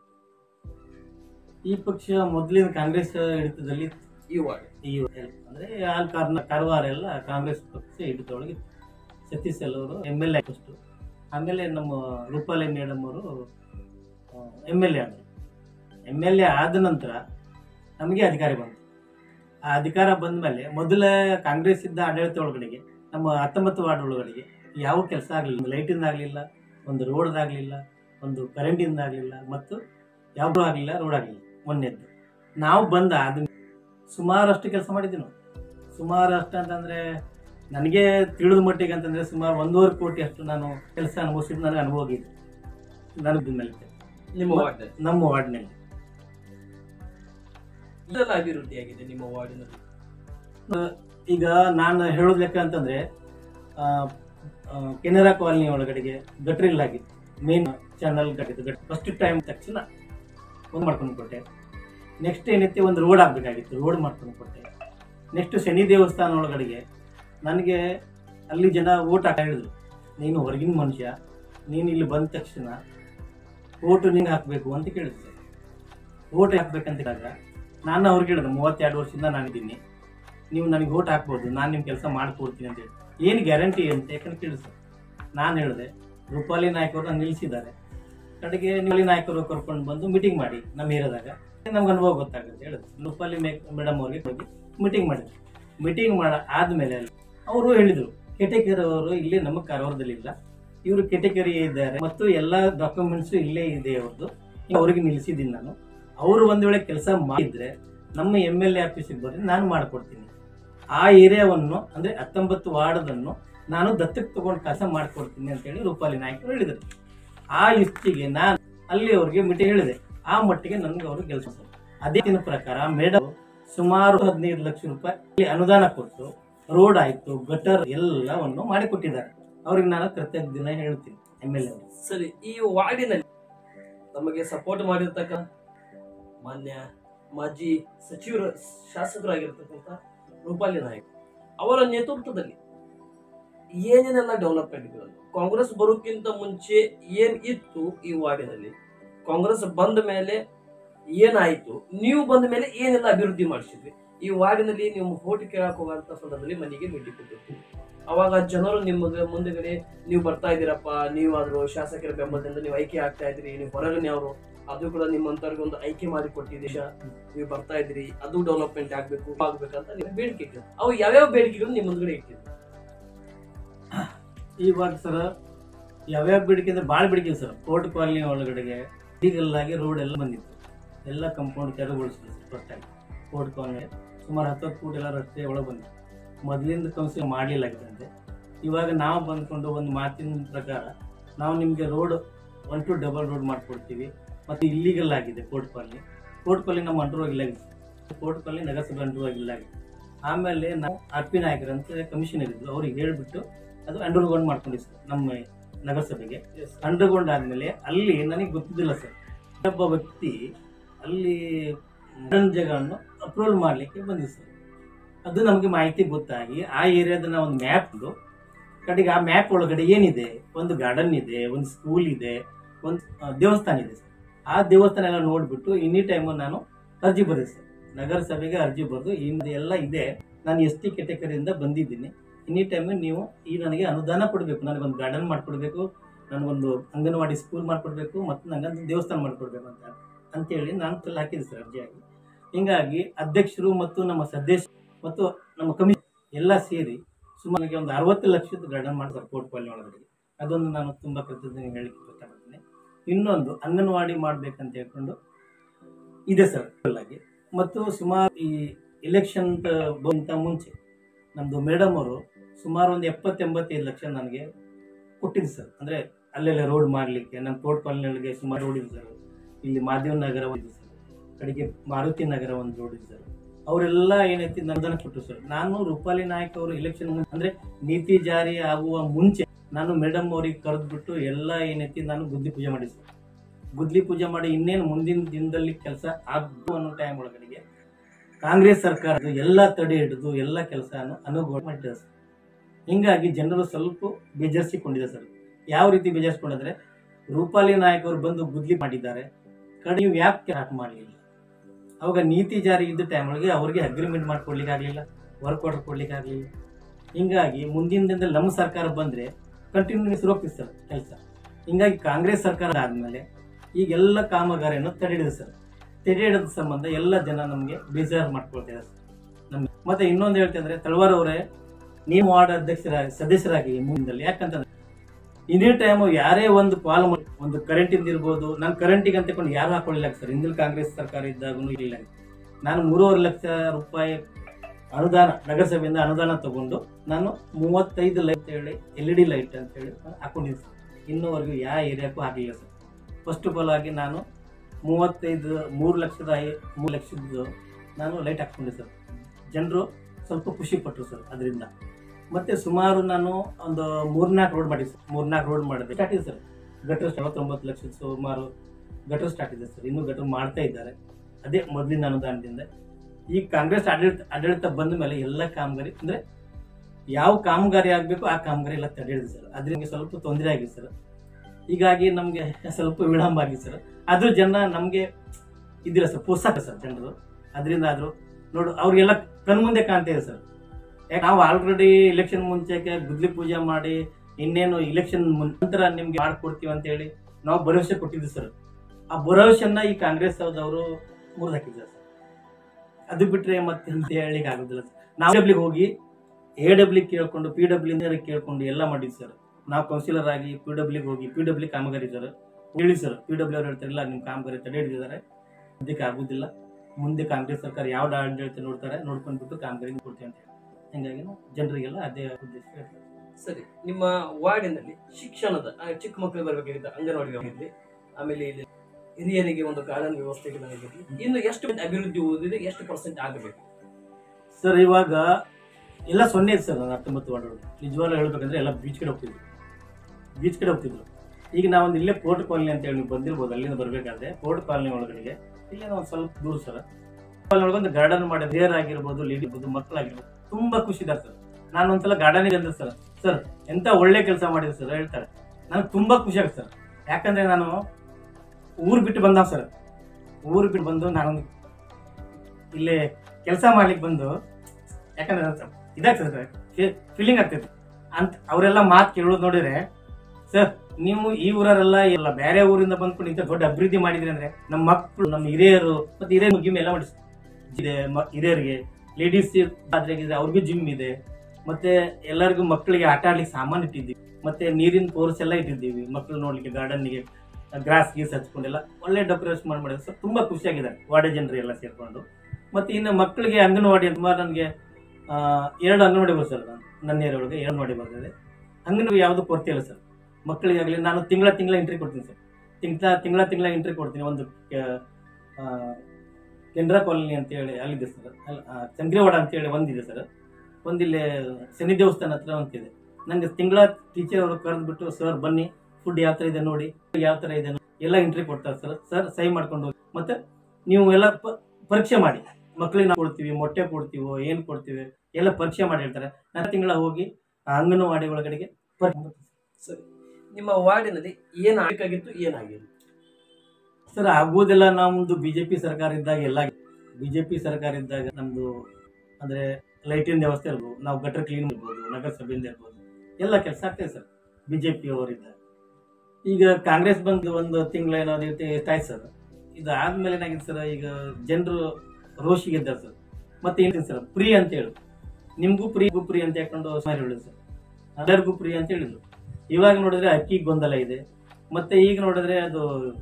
ಈ ಪಕ್ಷ ಮೊದಲಿನ ಕಾಂಗ್ರೆಸ್ ಹಿಡಿತದಲ್ಲಿ ಈ ವಾರ್ಡ್ ಈ ಅಂದರೆ ಆಲ್ ಕಾರ್ನ ಕಾರವಾರ ಎಲ್ಲ ಕಾಂಗ್ರೆಸ್ ಪಕ್ಷ ಹಿಡಿತೊಳಗೆ ಸತೀಶ್ ಅವರು ಎಮ್ ಎಲ್ ಎ ಫಸ್ಟು ಆಮೇಲೆ ನಮ್ಮ ರೂಪಾಲಿ ಮೇಡಮ್ ಅವರು ಎಮ್ ಎಲ್ ಎ ಆದರು ಎಮ್ ಎಲ್ ಎ ಆದ ನಂತರ ನಮಗೆ ಅಧಿಕಾರ ಬಂತು ಆ ಅಧಿಕಾರ ಬಂದ ಮೇಲೆ ಮೊದಲ ಕಾಂಗ್ರೆಸ್ ಇದ್ದ ಆಡಳಿತ ಒಳಗಡೆಗೆ ನಮ್ಮ ಹತ್ತೊಂಬತ್ತು ವಾರ್ಡ್ ಒಳಗಡೆಗೆ ಯಾವ ಕೆಲಸ ಆಗಲಿಲ್ಲ ಲೈಟಿಂದ ಆಗಲಿಲ್ಲ ಒಂದು ರೋಡ್ದಾಗಲಿಲ್ಲ ಒಂದು ಕರೆಂಟಿಂದ ಆಗಲಿಲ್ಲ ಮತ್ತು ಯಾವುದೂ ಆಗಲಿಲ್ಲ ರೋಡ್ ಆಗಲಿಲ್ಲ ಮೊನ್ನೆದ್ದು ನಾವು ಬಂದ ಅದು ಸುಮಾರಷ್ಟು ಕೆಲಸ ಮಾಡಿದ್ವಿ ನಾವು ಸುಮಾರಷ್ಟು ಅಂತಂದರೆ ನನಗೆ ತಿಳಿದ ಮಟ್ಟಿಗೆ ಅಂತಂದರೆ ಸುಮಾರು ಒಂದೂವರೆ ಕೋಟಿ ಅಷ್ಟು ನಾನು ಕೆಲಸ ಅನುಭವಿಸಿದ್ದು ನನಗೆ ಅನುಭವ ಆಗಿದೆ ನನಗೆ ಮೇಲೆ ನಿಮ್ಮ ವಾರ್ಡ್ನಲ್ಲಿ ನಮ್ಮ ವಾರ್ಡ್ನಲ್ಲಿ ಇದೆಲ್ಲ ಅಭಿವೃದ್ಧಿ ಆಗಿದೆ ನಿಮ್ಮ ವಾರ್ಡಿನಲ್ಲಿ ಈಗ ನಾನು ಹೇಳೋದ್ ಲೆಕ್ಕ ಅಂತಂದ್ರೆ ಆ, ಆ, ಕೆನರಾ ಕಾಲನಿ ಒಳಗಡೆಗೆ ಗಟ್ರಿಲ್ ಆಗಿತ್ತು ಮೇನ್ ಚಾನಲ್ ಗಟ್ಟಿತ್ತು ಫಸ್ಟ್ ಟೈಮ್ ತಕ್ಷಣ ಒಂದು ಮಾಡ್ಕೊಂಡು ಕೊಟ್ಟೆ ನೆಕ್ಸ್ಟ್ ಏನೈತಿ ಒಂದು ರೋಡ್ ಆಗಬೇಕಾಗಿತ್ತು ರೋಡ್ ಮಾಡ್ಕೊಂಡು ಕೊಟ್ಟೆ ನೆಕ್ಸ್ಟ್ ಶನಿ ದೇವಸ್ಥಾನ ಒಳಗಡೆಗೆ ನನಗೆ ಅಲ್ಲಿ ಜನ ಓಟ್ ಹಾಕ ಹೇಳಿದ್ರು ನೀನು ಹೊರಗಿನ ಮನುಷ್ಯ ನೀನು ಇಲ್ಲಿ ಬಂದ ತಕ್ಷಣ ಓಟು ನಿಂಗೆ ಹಾಕಬೇಕು ಅಂತ ಕೇಳಿದ್ರು ಓಟ್ ಹಾಕ್ಬೇಕಂತ ಹೇಳಿದಾಗ ನಾನು ಅವ್ರಿಗೆ ಹೇಳಿದೆ ಮೂವತ್ತೆರಡು ವರ್ಷದಿಂದ ನಾನಿದ್ದೀನಿ ನೀವು ನನಗೆ ಓಟ್ ಹಾಕ್ಬೋದು ನಾನು ನಿಮ್ಮ ಕೆಲಸ ಮಾಡ್ಕೊಡ್ತೀನಿ ಅಂತೇಳಿ ಏನು ಗ್ಯಾರಂಟಿ ಅಂತ ಯಾಕಂದ್ರೆ ಕೇಳಿ ಸರ್ ನಾನು ಹೇಳಿದೆ ರೂಪಾಲಿ ನಾಯಕ್ ಅವರು ನಿಲ್ಲಿಸಿದ್ದಾರೆ ಕಡೆಗೆ ರೂಪಾಲಿ ನಾಯಕರು ಕರ್ಕೊಂಡು ಬಂದು ಮೀಟಿಂಗ್ ಮಾಡಿ ನಮ್ಮ ಏರಿಯಾದಾಗ ನಮ್ಗೆ ಅನುಭವ ಗೊತ್ತಾಗುತ್ತೆ ಹೇಳಿದ್ರು ರೂಪಾಲಿ ಮೇಡಮ್ ಅವ್ರಿಗೆ ಹೋಗಿ ಮೀಟಿಂಗ್ ಮಾಡಿದ್ರು ಮೀಟಿಂಗ್ ಮಾಡ ಆದಮೇಲೆ ಅವರು ಹೇಳಿದರು ಕೆಟೆಕೆರೆ ಅವರು ಇಲ್ಲಿ ನಮ್ಮ ಕಾರವಾರದಲ್ಲಿಲ್ಲ ಇವರು ಕೆಟೆಕೆರೆ ಇದ್ದಾರೆ ಮತ್ತು ಎಲ್ಲ ಡಾಕ್ಯುಮೆಂಟ್ಸು ಇಲ್ಲೇ ಇದೆ ಅವ್ರದ್ದು ಅವ್ರಿಗೆ ನಿಲ್ಲಿಸಿದ್ದೀನಿ ನಾನು ಅವರು ಒಂದು ವೇಳೆ ಕೆಲಸ ಮಾಡಿದ್ರೆ ನಮ್ಮ ಎಮ್ ಎಲ್ ಎ ಆಫೀಸಿಗೆ ಬರ್ರಿ ನಾನು ಮಾಡಿಕೊಡ್ತೀನಿ ಆ ಏರಿಯಾವನ್ನು ಅಂದ್ರೆ ಹತ್ತೊಂಬತ್ತು ವಾರ್ಡದನ್ನು ನಾನು ದತ್ತಕ್ಕೆ ತಗೊಂಡು ಕೆಲಸ ಮಾಡಿಕೊಡ್ತೀನಿ ಅಂತೇಳಿ ರೂಪಾಲಿ ನಾಯಕರು ಹೇಳಿದರು ಆ ಯುಕ್ತಿಗೆ ನಾನು ಅಲ್ಲಿ ಅವ್ರಿಗೆ ಮೀಟಿಂಗ್ ಹೇಳಿದೆ ಆ ಮಟ್ಟಿಗೆ ನನಗೆ ಅವರು ಕೆಲಸ ಅದೇ ದಿನ ಪ್ರಕಾರ ಮೇಡಮ್ ಸುಮಾರು ಹದಿನೈದು ಲಕ್ಷ ರೂಪಾಯಿ ಅನುದಾನ ಕೊಟ್ಟು ರೋಡ್ ಆಯ್ತು ಗಟರ್ ಎಲ್ಲವನ್ನು ಮಾಡಿಕೊಟ್ಟಿದ್ದಾರೆ ಅವ್ರಿಗೆ ನಾನು ಕೃತಜ್ಞ ಹೇಳ್ತೀನಿ ಎಮ್ ಎಲ್ ಎ ಸರಿ ಈ ವಾರ್ಡಿನಲ್ಲಿ ತಮಗೆ ಸಪೋರ್ಟ್ ಮಾಡಿರ್ತಕ್ಕ ಮಾನ್ಯ ಮಾಜಿ ಸಚಿವರು ಶಾಸಕರಾಗಿರ್ತಕ್ಕಂಥ ರೂಪಾಲಿ ನಾಯಕ್ ಅವರ ನೇತೃತ್ವದಲ್ಲಿ ಏನೇನೆಲ್ಲ ಡೆವಲಪ್ಮೆಂಟ್ ಕಾಂಗ್ರೆಸ್ ಬರೋಕ್ಕಿಂತ ಮುಂಚೆ ಏನ್ ಇತ್ತು ಈ ವಾರ್ಡಿನಲ್ಲಿ ಕಾಂಗ್ರೆಸ್ ಬಂದ ಮೇಲೆ ಏನಾಯ್ತು ನೀವು ಬಂದ ಮೇಲೆ ಏನೆಲ್ಲ ಅಭಿವೃದ್ಧಿ ಮಾಡಿಸಿದ್ರಿ ಈ ವಾರ್ಡಿನಲ್ಲಿ ನೀವು ಓಟ್ ಕೇಳಕ್ ಹೋಗುವಂತ ಸಂದರ್ಭದಲ್ಲಿ ಮನೆಗೆ ಭೇಟಿ ಕೊಟ್ಟಿರ್ತೀವಿ ಅವಾಗ ಜನರು ನಿಮಗೆ ಮುಂದೆಗಡೆ ನೀವು ಬರ್ತಾ ಇದ್ದೀರಪ್ಪ ನೀವಾದ್ರು ಶಾಸಕರ ಬೆಂಬಲದಿಂದ ನೀವು ಆಯ್ಕೆ ಆಗ್ತಾ ಇದ್ರಿ ನೀವು ಹೊರಗನೆ ಅವರು ಅದು ಕೂಡ ನಿಮ್ಮಂತವ್ರಿಗೆ ಒಂದು ಆಯ್ಕೆ ಮಾಡಿ ಕೊಟ್ಟಿದ್ದೀಶ ನೀವು ಬರ್ತಾ ಇದ್ರಿ ಅದು ಡೆವಲಪ್ಮೆಂಟ್ ಆಗ್ಬೇಕು ಆಗ್ಬೇಕಂತ ನೀವು ಬೇಡಿಕೆ ಇಟ್ಟಿದ್ರು ಅವು ಯಾವ್ಯಾವ ಬೇಡಿಕೆಗಳು ನಿಮ್ಮ ಮುಂದ್ಗಡೆ ಇಟ್ಟಿದ್ರು ಇವಾಗ ಸರ್ ಯಾವ್ಯಾವ ಬೇಡಿಕೆ ಅಂದ್ರೆ ಭಾಳ ಬೇಡಿಕೆ ಸರ್ ಕೋರ್ಟ್ ಕಾಲನಿ ಒಳಗಡೆಗೆ ಲೀಗಲ್ ಆಗಿ ರೋಡ್ ಎಲ್ಲ ಬಂದಿತ್ತು ಎಲ್ಲ ಕಂಪೌಂಡ್ ತೆರವುಗೊಳಿಸಿದ್ರು ಸರ್ ಫಸ್ಟಾಗಿ ಕೋರ್ಟ್ ಕಾಲನಿ ಸುಮಾರು ಹತ್ತತ್ತು ಫೂಟ್ ಎಲ್ಲ ರಸ್ತೆ ಒಳಗೆ ಬಂದಿತ್ತು ಮೊದಲಿಂದ ಕೌನ್ಸಿಲ್ ಮಾಡಲಿಲ್ಲಾಗಿತ್ತಂತೆ ಇವಾಗ ನಾವು ಬಂದ್ಕೊಂಡು ಒಂದು ಮಾತಿನ ಪ್ರಕಾರ ನಾವು ನಿಮಗೆ road one two double road ಮಾಡಿಕೊಡ್ತೀವಿ ಮತ್ತು ಇಲ್ಲಿಗಲ್ ಆಗಿದೆ ಕೋರ್ಟ್ ಕಾಲನಿ ಕೋರ್ಟ್ ಕಾಲನಿ ನಮ್ಮ ಅಂಡರ್ ಇಲ್ಲ ಕೋರ್ಟ್ ಕಾಲನಿ ನಗರಸಭೆ ಅಂಡರ್ ಇಲ್ಲ ಆಗಿದೆ ಆಮೇಲೆ ನಾವು ಆರ್ ಪಿ ನಾಯಕರಂತ ಕಮಿಷನರ್ ಇದ್ರು ಅವ್ರಿಗೆ ಹೇಳ್ಬಿಟ್ಟು ಅದು ಅಂಡರ್ಗ್ರೌಂಡ್ ಮಾಡ್ಕೊಂಡಿವಿ ಸರ್ ನಮ್ಮ ನಗರಸಭೆಗೆ ಅಂಡರ್ಗ್ರೌಂಡ್ ಆದ್ಮೇಲೆ ಅಲ್ಲಿ ನನಗೆ ಗೊತ್ತಿದ್ದಿಲ್ಲ ಸರ್ ಒಬ್ಬ ವ್ಯಕ್ತಿ ಅಲ್ಲಿ ಮಾಡರ್ನ್ ಜಾಗವನ್ನು ಅಪ್ರೂವಲ್ ಮಾಡಲಿಕ್ಕೆ ಬಂದಿದೆ ಸರ್ ಅದು ನಮಗೆ ಮಾಹಿತಿ ಗೊತ್ತಾಗಿ ಆ ಏರಿಯಾದ ನಾವು ಒಂದು ಮ್ಯಾಪ್ ಕಡೆಗೆ ಆ ಮ್ಯಾಪ್ ಒಳಗಡೆ ಏನಿದೆ ಒಂದು ಗಾರ್ಡನ್ ಇದೆ ಒಂದು ಸ್ಕೂಲ್ ಇದೆ ಒಂದು ಆ, ದೇವಸ್ಥಾನ ಇದೆ ಸರ್ ಆ ದೇವಸ್ಥಾನ ಎಲ್ಲ ನೋಡ್ಬಿಟ್ಟು ಎನಿ ಟೈಮು ನಾನು ಅರ್ಜಿ ಬರೆದೆ ಸರ್ ನಗರಸಭೆಗೆ ಅರ್ಜಿ ಬರೆದು ಇಂದು ಎಲ್ಲ ಇದೆ ನಾನು ಎಸ್ ಟಿ ಕೆಟಗರಿಯಿಂದ ಬಂದಿದ್ದೀನಿ ಎನಿ ಟೈಮ್ ನೀವು ಈ ನನಗೆ ಅನುದಾನ ಕೊಡಬೇಕು ನನಗೊಂದು ಗಾರ್ಡನ್ ಮಾಡಿಕೊಡ್ಬೇಕು ನನಗೊಂದು ಅಂಗನವಾಡಿ ಸ್ಕೂಲ್ ಮಾಡಿಕೊಡ್ಬೇಕು ಮತ್ತು ನನಗೊಂದು ದೇವಸ್ಥಾನ ಮಾಡಿಕೊಡ್ಬೇಕು ಅಂತ ಅಂತೇಳಿ ನಾನು ತಲೆ ಹಾಕಿದೆ ಸರ್ ಅರ್ಜಿಯಾಗಿ ಹಿಂಗಾಗಿ ಅಧ್ಯಕ್ಷರು ಮತ್ತು ನಮ್ಮ ಸದಸ್ಯ ಮತ್ತು ನಮ್ಮ ಕಮಿಟಿ ಎಲ್ಲ ಸೇರಿ ಸುಮಾರಿಗೆ ಒಂದು ಅರವತ್ತು ಲಕ್ಷದ ಗಾರ್ಡನ್ ಮಾಡ್ತಾರೆ ಕೋರ್ಟ್ ಪಾಲನೆ ಒಳಗಡೆ ಅದೊಂದು ನಾನು ತುಂಬ ಕೃತಜ್ಞತೆ ಹೇಳಿಕ್ಕೆ ಇಷ್ಟಪಡ್ತೀನಿ ಇನ್ನೊಂದು ಅಂಗನವಾಡಿ ಮಾಡ್ಬೇಕಂತ ಹೇಳ್ಕೊಂಡು ಇದೆ ಸರ್ ಆಗಿ ಮತ್ತು ಸುಮಾರು ಈ ಎಲೆಕ್ಷನ್ ಬಂತ ಮುಂಚೆ ನಮ್ಮದು ಮೇಡಮ್ ಅವರು ಸುಮಾರು ಒಂದು ಎಪ್ಪತ್ತೆಂಬತ್ತೈದು ಲಕ್ಷ ನನಗೆ ಕೊಟ್ಟಿದ್ದು ಸರ್ ಅಂದರೆ ಅಲ್ಲೆಲ್ಲ ರೋಡ್ ಮಾಡಲಿಕ್ಕೆ ನಮ್ಮ ಕೋರ್ಟ್ ಕಾಲನಿಗಳಿಗೆ ಸುಮಾರು ರೋಡ್ ಇದೆ ಸರ್ ಇಲ್ಲಿ ಮಾದೇವ ನಗರ ಒಂದು ಸರ್ ಕಡೆಗೆ ಮಾರುತಿ ನಗರ ಒಂದು ರೋಡ್ ಇದೆ ಸರ್ ಅವರೆಲ್ಲ ಏನೈತಿ ಅನುದಾನ ಕೊಟ್ಟರು ಸರ್ ನಾನು ರೂಪಾಲಿ ನಾಯಕ್ ಅವರು ಎಲೆಕ್ಷನ್ ಅಂದ್ರೆ ನೀತಿ ಜಾರಿ ಆಗುವ ಮುಂಚೆ ನಾನು ಮೇಡಮ್ ಅವ್ರಿಗೆ ಕರೆದ್ಬಿಟ್ಟು ಎಲ್ಲ ಏನೈತಿ ನಾನು ಗುದ್ಲಿ ಪೂಜೆ ಮಾಡಿ ಸರ್ ಗುದ್ಲಿ ಪೂಜೆ ಮಾಡಿ ಇನ್ನೇನು ಮುಂದಿನ ದಿನದಲ್ಲಿ ಕೆಲಸ ಆಗ್ಬೋದು ಅನ್ನೋ ಟೈಮ್ ಒಳಗಡೆಗೆ ಕಾಂಗ್ರೆಸ್ ಸರ್ಕಾರದ ಎಲ್ಲ ತಡೆ ಹಿಡಿದು ಎಲ್ಲ ಕೆಲಸ ಅನುಭವ ಮಾಡಿದೆ ಸರ್ ಹಿಂಗಾಗಿ ಜನರು ಸ್ವಲ್ಪ ಬೇಜಾರಿಸಿಕೊಂಡಿದೆ ಸರ್ ಯಾವ ರೀತಿ ಬೇಜಾರಿಸ್ಕೊಂಡಿದ್ರೆ ರೂಪಾಲಿ ನಾಯಕ್ ಅವರು ಬಂದು ಗುದ್ಲಿ ಮಾಡಿದ್ದಾರೆ ಕಡೆ ನೀವು ಯಾಕೆ ಸ್ಟಾರ್ಟ್ ಮಾಡಲಿಲ್ಲ ಅವಾಗ ನೀತಿ ಜಾರಿ ಇದ್ದ ಟೈಮ್ ಒಳಗೆ ಅವ್ರಿಗೆ ಅಗ್ರಿಮೆಂಟ್ ಮಾಡ್ಕೊಡ್ಲಿಕ್ಕೆ ಆಗಲಿಲ್ಲ ವರ್ಕ್ ಆರ್ಡರ್ ಕೊಡ್ಲಿಕ್ಕೆ ಆಗಲಿಲ್ಲ ಹಿಂಗಾಗಿ ಮುಂದಿನ ದಿನದಲ್ಲಿ ನಮ್ಮ ಸರ್ಕಾರ ಬಂದರೆ ಕಂಟಿನ್ಯೂಸ್ ಹೋಗ್ತಿದೆ ಸರ್ ಕೆಲಸ ಹಿಂಗಾಗಿ ಕಾಂಗ್ರೆಸ್ ಸರ್ಕಾರ ಆದ್ಮೇಲೆ ಈಗೆಲ್ಲ ಕಾಮಗಾರಿಯನ್ನು ತಡೆ ಹಿಡಿದು ಸರ್ ತಡೆ ಹಿಡಿದ ಸಂಬಂಧ ಎಲ್ಲ ಜನ ನಮಗೆ ಬೇಜಾರು ಮಾಡ್ಕೊಳ್ತಿದ್ದಾರೆ ಸರ್ ನಮ್ಗೆ ಮತ್ತೆ ಇನ್ನೊಂದು ಹೇಳ್ತಿದ್ರೆ ತಳವಾರ್ ಅವರೇ ನೀವು ವಾರ್ಡ್ ಅಧ್ಯಕ್ಷರಾಗಿ ಸದಸ್ಯರಾಗಿ ಮುಂದಲ್ಲಿ ಯಾಕಂತಂದ್ರೆ ಇದೇ ಟೈಮ್ ಯಾರೇ ಒಂದು ಕಾಲ್ ಒಂದು ಕರೆಂಟ್ ಇರ್ಬೋದು ನಾನು ಕರೆಂಟಿಗೆ ಅಂತ ಕೊಂಡು ಯಾರು ಹಾಕೊಳ್ಳಿಲ್ಲ ಸರ್ ಹಿಂದಿನ ಕಾಂಗ್ರೆಸ್ ಸರ್ಕಾರ ಇದ್ದಾಗೂ ಇಲ್ಲ ನಾನು ಮೂರುವರೆ ಲಕ್ಷ ರೂಪಾಯಿ ಅನುದಾನ ನಗರಸಭೆಯಿಂದ ಅನುದಾನ ತಗೊಂಡು ನಾನು ಮೂವತ್ತೈದು ಲೈಟ್ ಹೇಳಿ ಎಲ್ ಇ ಡಿ ಲೈಟ್ ಅಂತ ಹೇಳಿ ಹಾಕೊಂಡಿದ್ದೀನಿ ಸರ್ ಇನ್ನೂವರೆಗೂ ಯಾವ ಏರಿಯಾಕ್ಕೂ ಹಾಕಿಲ್ಲ ಸರ್ ಫಸ್ಟ್ ಆಫ್ ಆಲ್ ಆಗಿ ನಾನು ಮೂವತ್ತೈದು ಮೂರು ಲಕ್ಷದ ಐ ಮೂರು ಲಕ್ಷದ್ದು ನಾನು ಲೈಟ್ ಹಾಕ್ಕೊಂಡೆ ಸರ್ ಜನರು ಸ್ವಲ್ಪ ಖುಷಿ ಪಟ್ಟರು ಸರ್ ಅದರಿಂದ ಮತ್ತೆ ಸುಮಾರು ನಾನು ಒಂದು ಮೂರ್ನಾಲ್ಕು ರೋಡ್ ಮಾಡಿ ಸರ್ ಮೂರ್ನಾಲ್ಕು ರೋಡ್ ಮಾಡಿದೆ ಸ್ಟಾರ್ಟ್ ಇದೆ ಸರ್ ಗಟರ್ ನಲವತ್ತೊಂಬತ್ತು ಲಕ್ಷದ ಸುಮಾರು ಗಟರ್ ಸ್ಟಾರ್ಟ್ ಇದೆ ಸರ್ ಇನ್ನೂ ಗಟರ್ ಮಾಡ್ತಾ ಇದ್ದಾರೆ ಅದೇ ಮೊದಲಿನ ಅನುದಾನದಿಂದ ಈ ಕಾಂಗ್ರೆಸ್ ಆಡಳಿತ ಆಡಳಿತ ಬಂದ ಮೇಲೆ ಎಲ್ಲ ಕಾಮಗಾರಿ ಅಂದ್ರೆ ಯಾವ ಕಾಮಗಾರಿ ಆಗಬೇಕು ಆ ಕಾಮಗಾರಿ ಎಲ್ಲ ತಡೆ ಹಿಡಿದು ಸರ್ ಅದರಿಂದ ಸ್ವಲ್ಪ ತೊಂದರೆ ಆಗಿದೆ ಸರ್ ಹೀಗಾಗಿ ನಮಗೆ ಸ್ವಲ್ಪ ವಿಳಂಬ ಆಗಿದೆ ಸರ್ ಆದ್ರೂ ಜನ ನಮಗೆ ಇದಿಲ್ಲ ಸರ್ ಪ್ರೋತ್ಸಾಹ ಸರ್ ಜನರು ಅದರಿಂದ ಆದರೂ ನೋಡು ಅವ್ರಿಗೆಲ್ಲ ಕಣ್ಮುಂದೆ ಕಾಣ್ತಾ ಇದೆ ಸರ್ ಯಾಕೆ ನಾವು ಆಲ್ರೆಡಿ ಇಲೆಕ್ಷನ್ ಮುಂಚೆಗೆ ಗುದ್ಲಿ ಪೂಜೆ ಮಾಡಿ ಇನ್ನೇನು ಇಲೆಕ್ಷನ್ ನಂತರ ನಿಮ್ಗೆ ಮಾಡ್ಕೊಡ್ತೀವಿ ಅಂತ ಹೇಳಿ ನಾವು ಭರವಸೆ ಕೊಟ್ಟಿದ್ವಿ ಸರ್ ಆ ಭರವಸೆನ ಈ ಕಾಂಗ್ರೆಸ್ ಅವರು ಮುರಿದು ಹಾಕಿದ್ದಾರೆ ಸರ್ ಅದು ಬಿಟ್ರೆ ಮತ್ತೆ ಅಂತ ಹೇಳಿಕ್ ಆಗೋದಿಲ್ಲ ಸರ್ ನಾವು ಡಬ್ಲ್ಯೂ ಹೋಗಿ ಎ ಡಬ್ಲ್ಯೂ ಕೇಳ್ಕೊಂಡು ಪಿ ಡಬ್ಲ್ಯೂ ಕೇಳ್ಕೊಂಡು ಎಲ್ಲ ಮಾಡಿದ್ವಿ ಸರ್ ನಾವು ಕೌನ್ಸಿಲರ್ ಆಗಿ ಪಿ ಡಬ್ಲ್ಯೂಗೆ ಹೋಗಿ ಪಿ ಡಬ್ಲ್ಯೂ ಕಾಮಗಾರಿ ಸರ್ ಹೇಳಿ ಸರ್ ಪಿ ಡಬ್ಲ್ಯೂ ಅವ್ರು ಹೇಳ್ತಾರೆ ಇಲ್ಲ ನಿಮ್ಮ ಕಾಮಗಾರಿ ತಡೆ ಹಿಡಿದಿದ್ದಾರೆ ಅದಕ್ಕೆ ಆಗುದಿಲ್ಲ ಮುಂದೆ ಕಾಂಗ್ರೆಸ್ ಸರ್ಕಾರ ಯಾವ ಆಡಳಿತ ನೋಡ್ತಾರೆ ನೋಡ್ಕೊಂಡ್ಬಿಟ್ಟು ಕಾಮಗಾರಿ ಕೊಡ್ತೀವಿ ಅಂತ ಹೇಳಿ ಹಿಂಗಾಗಿ ನಾವು ಜನರಿಗೆಲ್ಲ ಅದೇ ಉದ್ದೇಶ ಹೇಳ್ತಾರೆ ಸರಿ ನಿಮ್ಮ ವಾರ್ಡಿನಲ್ಲಿ ಶಿಕ್ಷಣದ ಆ, ಚಿಕ್ಕ ಮಕ್ಕಳು ಬರಬೇಕಾಗಿದ್ದ ಅಂಗನವಾಡಿಗಳಿರಲಿ ಆಮೇಲೆ ಇಲ್ಲಿ ಹಿರಿಯರಿಗೆ ಒಂದು ಗಾರ್ಡನ್ ವ್ಯವಸ್ಥೆಗಳಿರಲಿ ಇನ್ನು ಎಷ್ಟು ಅಭಿವೃದ್ಧಿ ಓದಿದೆ ಎಷ್ಟು ಪರ್ಸೆಂಟ್ ಆಗಬೇಕು ಸರ್ ಇವಾಗ ಎಲ್ಲ ಸೊನ್ನೆ ಇದೆ ಸರ್ ಹತ್ತೊಂಬತ್ತು ವಾರ್ಡ್ ನಿಜವಾಗ್ಲೂ ಹೇಳ್ಬೇಕಂದ್ರೆ ಎಲ್ಲ ಬೀಚ್ ಕಡೆ ಹೋಗ್ತಿದ್ರು ಬೀಚ್ ಕಡೆ ಹೋಗ್ತಿದ್ರು ಈಗ ನಾವೊಂದು ಇಲ್ಲೇ ಪೋರ್ಟ್ ಕಾಲನಿ ಅಂತ ಹೇಳಿ ನೀವು ಬಂದಿರ್ಬೋದು ಅಲ್ಲಿಂದ ಬರಬೇಕಾದ್ರೆ ಪೋರ್ಟ್ ಕಾಲನಿ ಒಳಗಡೆಗೆ ಇಲ್ಲೇ ನಾವು ಸ್ವಲ್ಪ ದೂರ ಸರ್ ಒಳಗೊಂದು ಗಾರ್ಡನ್ ಮಾಡಿ ಹಿರಿಯರ್ ಆಗಿರ್ಬೋದು ಲೇಡಿ ಇರ್ಬೋದು ಮಕ್ಕಳಾಗಿರ್ಬೋದು ತುಂಬಾ ಖುಷಿ ಇದ್ದಾರೆ ಸರ್ ನಾನು ಒಂದ್ಸಲ ಗಾರ್ಡನಿಗೆ ಅಂದೆ ಸರ್ ಸರ್ ಎಂತ ಒಳ್ಳೆ ಕೆಲಸ ಮಾಡಿದೆ ಸರ್ ಹೇಳ್ತಾರೆ ನನಗೆ ತುಂಬಾ ಖುಷಿ ಆಗುತ್ತೆ ಸರ್ ಯಾಕಂದ್ರೆ ನಾನು ಊರು ಬಿಟ್ಟು ಬಂದ ಸರ್ ಊರು ಬಿಟ್ಟು ಬಂದು ನಾನು ಇಲ್ಲೇ ಕೆಲಸ ಮಾಡ್ಲಿಕ್ಕೆ ಬಂದು ಯಾಕಂದ್ರೆ ಅದು ಇದಾಗ್ತದೆ ಸರ್ ಫೀಲಿಂಗ್ ಆಗ್ತೈತೆ ಅಂತ ಅವರೆಲ್ಲ ಮಾತು ಕೇಳೋದು ನೋಡಿದ್ರೆ ಸರ್ ನೀವು ಈ ಊರರೆಲ್ಲ ಎಲ್ಲ ಬೇರೆ ಊರಿಂದ ಬಂದ್ಕೊಂಡು ಇಂಥ ದೊಡ್ಡ ಅಭಿವೃದ್ಧಿ ಮಾಡಿದ್ರಿ ಅಂದ್ರೆ ನಮ್ಮ ಮಕ್ಕಳು ನಮ್ಮ ಹಿರಿಯರು ಮತ್ತೆ ಹಿರಿಯರು ಜಿಮ್ ಎಲ್ಲ ಮಾಡಿ ಇದೆ ಮ- ಹಿರಿಯರಿಗೆ ಲೇಡೀಸ್ ಆದ್ರೆ ಅವ್ರಿಗೂ ಜಿಮ್ ಇದೆ ಮತ್ತೆ ಎಲ್ಲರಿಗೂ ಮಕ್ಕಳಿಗೆ ಆಟ ಆಡ್ಲಿಕ್ಕೆ ಸಾಮಾನು ಇಟ್ಟಿದ್ದೀವಿ ಮತ್ತೆ ನೀರಿನ ಕೋರ್ಸ್ ಎಲ್ಲ ಇಟ್ಟಿದ್ದೀವಿ ಮಕ್ಕಳು ನೋಡ್ಲಿಕ್ಕೆ ಗಾರ್ಡನ್ಗೆ ಗ್ರಾಸ್ ಗೀಸ್ ಹಚ್ಕೊಂಡೆಲ್ಲ ಒಳ್ಳೆ ಡೆಕೋರೇಷನ್ ಮಾಡಿ ಮಾಡಿದ್ರೆ ಸರ್ ತುಂಬಾ ಖುಷಿಯಾಗಿದ್ದಾರೆ ವಾರ್ಡ್ ಜನರು ಎಲ್ಲ ಸೇರ್ಕೊಂಡು ಮತ್ತೆ ಇನ್ನು ಮಕ್ಕಳಿಗೆ ಅಂಗನವಾಡಿ ಸುಮಾರು ನನಗೆ ಎರಡು ಅಂಗನವಾಡಿ ಬರ್ತದೆ ಸರ್ ನಾನು ನನ್ನ ಏರಿಯಾ ಒಳಗೆ ಎರಡು ಅಂಗನವಾಡಿ ಬರ್ತದೆ ಅಂಗನವಾಡಿ ಯಾವುದು ಕೊರತೆ ಇಲ್ಲ ಸರ್ ಮಕ್ಕಳಿಗಾಗಲಿ ನಾನು ತಿಂಗಳ ತಿಂಗಳ ಎಂಟ್ರಿ ಕೊಡ್ತೀನಿ ಸರ್ ತಿಂಗಳ ತಿಂಗಳ ತಿಂಗಳ ಎಂಟ್ರಿ ಕೊಡ್ತೀನಿ ಒಂದು ಆ, ಕೆನರಾ ಕಾಲನಿ ಅಂತ ಹೇಳಿ ಅಲ್ಲಿದೆ ಸರ್ ಅಲ್ಲ ಆ, ಚಂದ್ರವಾಡ ಅಂತ ಹೇಳಿ ಒಂದಿದೆ ಸರ್ ಒಂದಿಲ್ಲಿ ಶನಿ ದೇವಸ್ಥಾನ ಹತ್ರ ಒಂದಿದೆ ನನಗೆ ತಿಂಗಳ ಟೀಚರ್ ಅವರು ಕರೆದ್ಬಿಟ್ಟು ಸರ್ ಬನ್ನಿ ಫುಡ್ ಯಾವ ಥರ ಇದೆ ನೋಡಿ ಯಾವ ಥರ ಇದೆ ನೋಡಿ ಎಲ್ಲ ಎಂಟ್ರಿ ಕೊಡ್ತಾರೆ ಸರ್ ಸರ್ ಸಹಿ ಮಾಡ್ಕೊಂಡು ಹೋಗಿ ಮತ್ತೆ ನೀವು ಎಲ್ಲ ಪ- ಪರೀಕ್ಷೆ ಮಾಡಿ ಮಕ್ಕಳಿಗೆ ನಾವು ಕೊಡ್ತೀವಿ ಮೊಟ್ಟೆ ಕೊಡ್ತೀವೋ ಏನು ಕೊಡ್ತೀವಿ ಎಲ್ಲ ಪರೀಕ್ಷೆ ಮಾಡಿ ಹೇಳ್ತಾರೆ ನಾನು ತಿಂಗಳ ಹೋಗಿ ಆ ಅಂಗನವಾಡಿ ಒಳಗಡೆಗೆ ಪರೀಕ್ಷೆ ಸರಿ ನಿಮ್ಮ ವಾರ್ಡಿನಲ್ಲಿ ಏನಾಗಬೇಕಾಗಿತ್ತು ಏನಾಗಿದೆ ಸರ್ ಆಗುವುದೆಲ್ಲ ನಮ್ದು ಬಿಜೆಪಿ ಸರ್ಕಾರ ಇದ್ದಾಗ ಎಲ್ಲ ಬಿಜೆಪಿ ಸರ್ಕಾರ ಇದ್ದಾಗ ನಮ್ದು ಅಂದ್ರೆ ಲೈಟಿನ ವ್ಯವಸ್ಥೆ ಇರ್ಬೋದು ನಾವು ಗಟರ್ ಕ್ಲೀನ್ ಇರ್ಬೋದು ನಗರಸಭೆಯಿಂದ ಇರ್ಬೋದು ಎಲ್ಲ ಕೆಲಸ ಆಗ್ತದೆ ಸರ್ ಬಿಜೆಪಿ ಅವರಿದ್ದಾಗ ಈಗ ಕಾಂಗ್ರೆಸ್ ಬಂದು ಒಂದು ತಿಂಗಳ ಏನಾದ್ರು ಇರುತ್ತೆ ಎಷ್ಟಾಯ್ತು ಸರ್ ಇದು ಆದ್ಮೇಲೆ ಏನಾಗಿದೆ ಸರ್ ಈಗ ಜನರು ರೋಷಿಗಿದ್ದಾರೆ ಸರ್ ಮತ್ತೆ ಏನಿದೆ ಸರ್ ಫ್ರೀ ಅಂತ ಹೇಳಿ ನಿಮ್ಗೂ ಫ್ರೀ ಫ್ರೀ ಅಂತ ಹೇಳ್ಕೊಂಡು ಸುಮಾರು ಹೇಳಿದ್ರು ಸರ್ ಎಲ್ಲರಿಗೂ ಫ್ರೀ ಅಂತ ಹೇಳಿದ್ರು ಇವಾಗ ನೋಡಿದ್ರೆ ಅಕ್ಕಿ ಗೊಂದಲ ಇದೆ ಮತ್ತೆ ಈಗ ನೋಡಿದ್ರೆ ಅದು